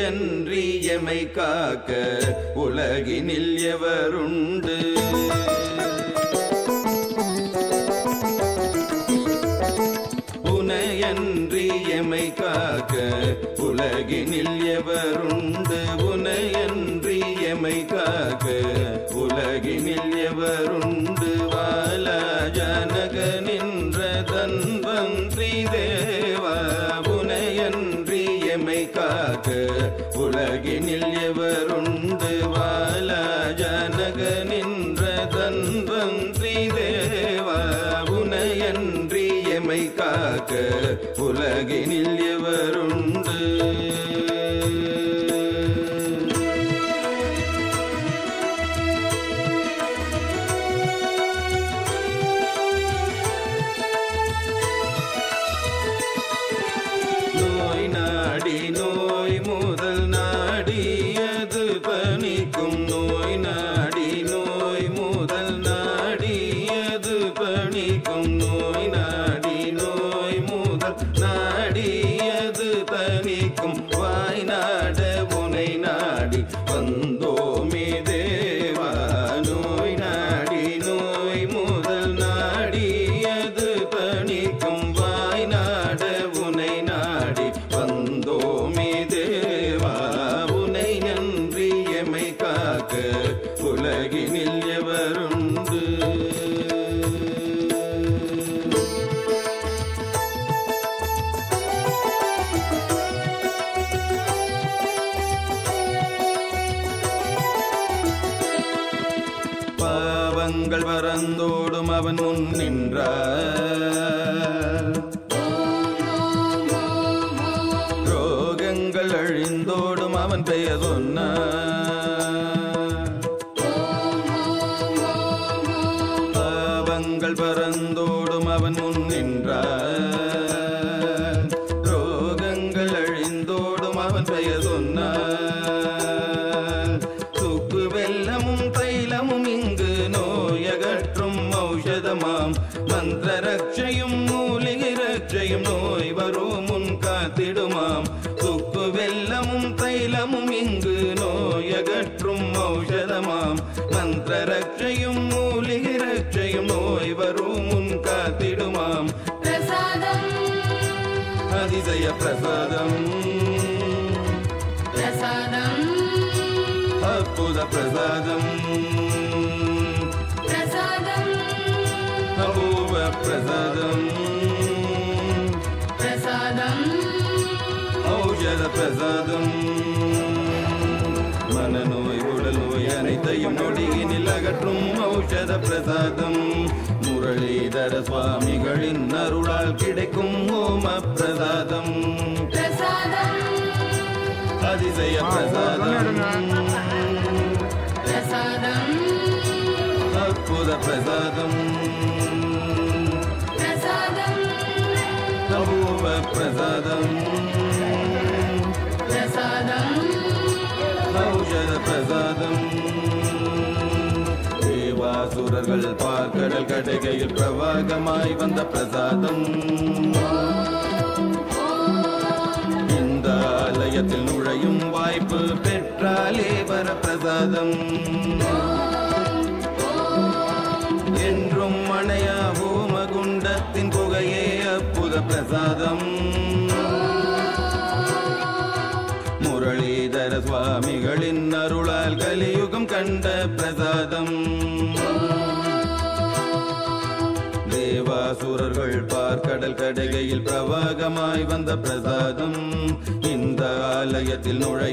உனையன்றி எமை காக்க உலகினில் எவருண்டு உனையன்றி எமை காக்க உலகினில் எவருண்டு உனையன்றி எமை காக்க உலகினில் எவருண்டு வால ஜனக நின்ற தன்வந்திரி தேவா உனையன்றி எமை காக்க உலகினில் எவருண்டு வால ஜனக நின்ற தன்வந்திரி தேவா உனையன்றி எமை காக்க உலகினில் எவருண்டு நோய் நாடி நோய் முதல் நாடியது பணிக்கும் நோய் நாடி நோய் முதல் நாடியது பணிக்கும் நோய் நாடி நோய் முதல் நாடியது தணிக்கும் வாய் நாட உனை நாடி வந்தோமே தேவா நோய் நாடி நோய் முதல் நாடியது தணிக்கும் வாய் நாட உனை நாடி வந்தோமே தேவா உனை நன்றி எமை காக்க உலகினில் எவருண்டு பாவங்கள் பறந்தோடும் அவன் முன் நின்றார் ரோகங்கள் அழிந்தோடும் அவன் பெயர் சொன்னார் பாவங்கள் பறந்தோடும் அவன் முன் நின்றார் ரோகங்கள் அழிந்தோடும் அவன் பெயர் சொன்னார் சுக்கு வெல்லமும் தைலமும் இங்கு நோயகற்றும் ஔஷதமாம் மந்திர ரட்சையும் மூலிகை ரட்சையும் நோய் வரும் முன் காத்திடுமாம் சுக்கு வெல்லமும் தைலமும் இங்கு நோயகற்றும் ஔஷதமாம் மந்திர ரட்சையும் மூலிகை ரட்சையும் நோய் வரும் முன் காத்திடுமாம் பிரசாதம் அதிசய பிரசாதம் பிரசாதம் அற்புத பிரசாதம் பிரசாதம் அபூர்வ பிரசாதம் பிரசாதம் ஔஷத பிரசாதம் மனநோய் உடல் நோய் அனைத்தையும் நொடியினில் அகற்றும் ஔஷத பிரசாதம் முரளிதர சுவாமிகளின் அருளால் கிடைக்கும் ஓம பிரசாதம் பிரசாதம் அதிசய பிரசாதம் பிரசாதம் அற்புத பிரசாதம் பிரசாதம் அபூர்வ பிரசாதம் பிரசாதம் ஔஷத பிரசாதம் தேவாசுரர்கள் பார்க்கடல் கடைகையில் பிரவாகமாய் வந்த பிரசாதம் இந்த ஆலயத்தில் நுழையும் வாய்ப்பு பெற்றாலே வர பிரசாதம் என்றும் மணையா ஹோமகுண்டத்தின் புகையே அற்புத பிரசாதம் முரளிதர சுவாமிகளின் அருளால் கலியுகம் கண்ட பிரசாதம் தேவாசுரர்கள் பார்க்கடல் கடைகையில் பிரவாகமாய் வந்த பிரசாதம் இந்த ஆலயத்தில் நுழை